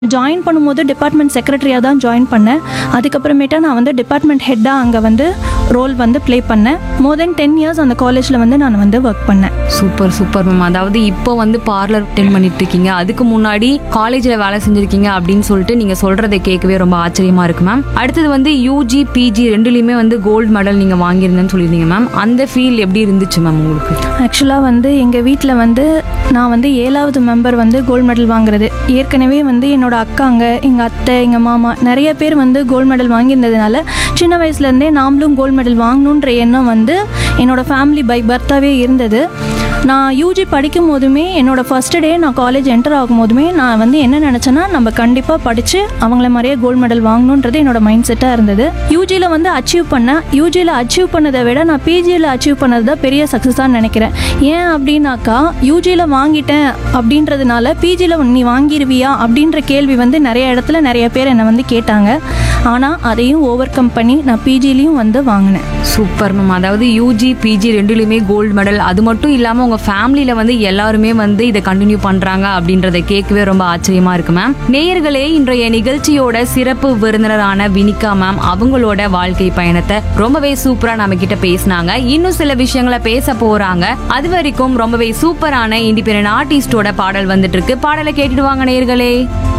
join பண்ணும்போது department செக்ரட்டரியாக தான் join பண்ணேன் அதுக்கப்புறமேட்டா நான் வந்து டிபார்ட்மெண்ட் ஹெட்டாக அங்கே வந்து ரோல் வந்து ப்ளே பண்ணேன் மோர் தென் டென் இயர்ஸ் அந்த காலேஜில் வந்து நான் வந்து ஒர்க் பண்ணேன் சூப்பர் சூப்பர் மேம் அதாவது இப்போ வந்து பார்லர் அட்டென்ட் பண்ணிட்டு இருக்கீங்க அதுக்கு முன்னாடி காலேஜ்ல வேலை செஞ்சிருக்கீங்க அப்படின்னு சொல்லிட்டு நீங்க சொல்றதை கேட்கவே ரொம்ப ஆச்சரியமா இருக்கு மேம் அடுத்தது வந்து யூஜி பிஜி ரெண்டுலயுமே வந்து கோல்டு மெடல் நீங்க வாங்கியிருந்தேன்னு சொல்லியிருந்தீங்க மேம் அந்த ஃபீல் எப்படி இருந்துச்சு மேம் உங்களுக்கு ஆக்சுவலாக வந்து எங்கள் வீட்டில் வந்து நான் வந்து ஏழாவது மெம்பர் வந்து கோல்டு மெடல் வாங்குறது ஏற்கனவே வந்து என்னோட அக்காங்க எங்கள் அத்தை எங்கள் மாமா நிறைய பேர் வந்து கோல்டு மெடல் வாங்கியிருந்ததுனால சின்ன வயசுலேருந்தே நாமளும் கோல்டு மெடல் வாங்கணுன்ற எண்ணம் வந்து என்னோட ஃபேமிலி பை பர்த்தாவே இருந்தது நான் யூஜி படிக்கும் போதுமே என்னோட ஃபர்ஸ்ட் டே நான் காலேஜ் என்டர் ஆகும் போதுமே நான் வந்து என்ன நினச்சேன்னா நம்ம கண்டிப்பாக படித்து அவங்கள மாதிரியே கோல்டு மெடல் வாங்கணுன்றது என்னோட மைண்ட் செட்டாக இருந்தது யூஜியில் வந்து அச்சீவ் பண்ணேன் யூஜியில் அச்சீவ் பண்ணதை விட நான் பிஜியில் அச்சீவ் பண்ணது தான் பெரிய சக்ஸஸாக நினைக்கிறேன் ஏன் அப்படின்னாக்கா யூஜியில் வாங்கிட்டேன் அப்படின்றதுனால பிஜியில் நீ வாங்கிடுவியா அப்படின்ற கேள்வி வந்து நிறைய இடத்துல நிறைய பேர் என்னை வந்து கேட்டாங்க ஆனால் அதையும் ஓவர் கம் பண்ணி நான் பிஜிலையும் வந்து வாங்கினேன் சூப்பர் மேம் அதாவது யூஜி பிஜி ரெண்டுலையுமே கோல்டு மெடல் அது மட்டும் இல்லாமல் உங்கள் ஃபேமிலியில் வந்து எல்லாருமே வந்து இதை கண்டினியூ பண்ணுறாங்க அப்படின்றத கேட்கவே ரொம்ப ஆச்சரியமா இருக்கு மேம் நேயர்களே இன்றைய நிகழ்ச்சியோட சிறப்பு விருந்தினரான வினிகா மேம் அவங்களோட வாழ்க்கை பயணத்தை ரொம்பவே சூப்பரா நம்ம கிட்ட பேசினாங்க இன்னும் சில விஷயங்களை பேச போறாங்க அது வரைக்கும் ரொம்பவே சூப்பரான இண்டிபெண்டன்ட் ஆர்டிஸ்டோட பாடல் வந்துட்டு இருக்கு பாடலை கேட்டுட்டு வாங்க நேயர்களே